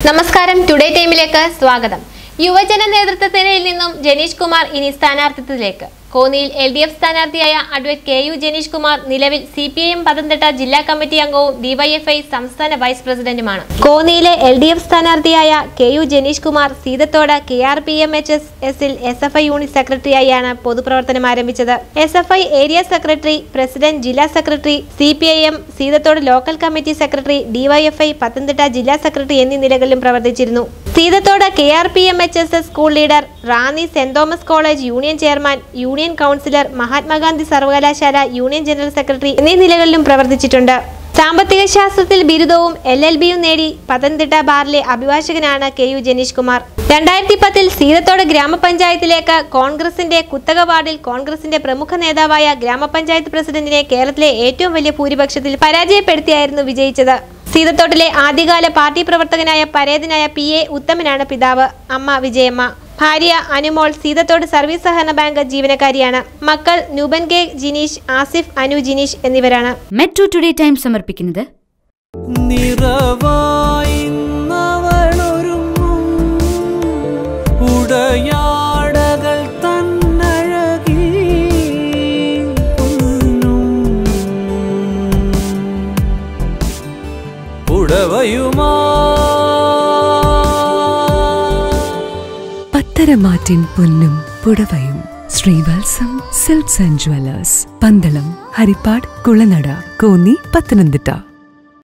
നമസ്കാരം ടുഡേ ടൈമിലേക്ക് സ്വാഗതം യുവജന നേതൃത്വത്തിൽ നിന്നും ജനീഷ് കുമാർ ഇനി സ്ഥാനാർത്ഥിത്വത്തിലേക്ക് കോന്നിയിൽ എൽ ഡി എഫ് സ്ഥാനാർത്ഥിയായ advocate K U Janeesh Kumar നിലവിൽ C P I M Pathanamthitta ജില്ലാ കമ്മിറ്റി അംഗവും ഡിവൈഎഫ്ഐ സംസ്ഥാന വൈസ് പ്രസിഡന്റുമാണ് കോന്നിയിലെ എൽ ഡി എഫ് സ്ഥാനാർത്ഥിയായ K U Janeesh Kumar Seethathodu K R P M H S എസിൽ എസ് എഫ് ഐ യൂണിറ്റ് സെക്രട്ടറിയായാണ് പൊതുപ്രവർത്തനം ആരംഭിച്ചത് S F I area secretary president ജില്ലാ secretary C P I M Seethathodu local committee secretary DYFI Pathanamthitta ജില്ലാ secretary എന്നീ നിലകളിലും പ്രവർത്തിച്ചിരുന്നു Seethathode K R P M H S S school leader Ranni saint Thomas college union chairman union councillor Mahatma Gandhi സർവകലാശാല union general secretary എന്നീ നിലകളിലും പ്രവർത്തിച്ചിട്ടുണ്ട് സാമ്പത്തിക ശാസ്ത്രത്തിൽ ബിരുദവും എൽ എൽ ബിയും നേടി പത്തനംതിട്ട ബാറിലെ അഭിഭാഷകനാണ് കെ യു ജനീഷ് കുമാർ രണ്ടായിരത്തി പത്തിൽ സീതത്തോട് ഗ്രാമപഞ്ചായത്തിലേക്ക് കോൺഗ്രസിന്റെ കുത്തക വാർഡിൽ കോൺഗ്രസിന്റെ പ്രമുഖ നേതാവായ ഗ്രാമപഞ്ചായത്ത് പ്രസിഡന്റിനെ കേരളത്തിലെ ഏറ്റവും വലിയ ഭൂരിപക്ഷത്തിൽ പരാജയപ്പെടുത്തിയായിരുന്നു വിജയിച്ചത് സീതത്തോട്ടിലെ ആദ്യകാല പാർട്ടി പ്രവർത്തകനായ പരേതനായ പി എ ഉത്തമനാണ് പിതാവ് അമ്മ വിജയമ്മ ഭാര്യ അനുമോൾ സീതത്തോട് സർവീസ് സഹകരണ ബാങ്ക് ജീവനക്കാരിയാണ് മക്കൾ നുബൻ കെ ജിനീഷ് ആസിഫ് അനു ജിനീഷ് എന്നിവരാണ് മെട്രോ ടുഡേ ടൈം സമർപ്പിക്കുന്നത് നിറവായിന്നവളൊരുങ്ങും ഉടയാടകൾ തന്നഴകി പൊന്നും ഉടവയുമാ പത്തരമാറ്റിൻ പൊന്നും പുടവയും Srivalsam silks and jewellers Pandalam Haripad Kulanada Konni Pathanamthitta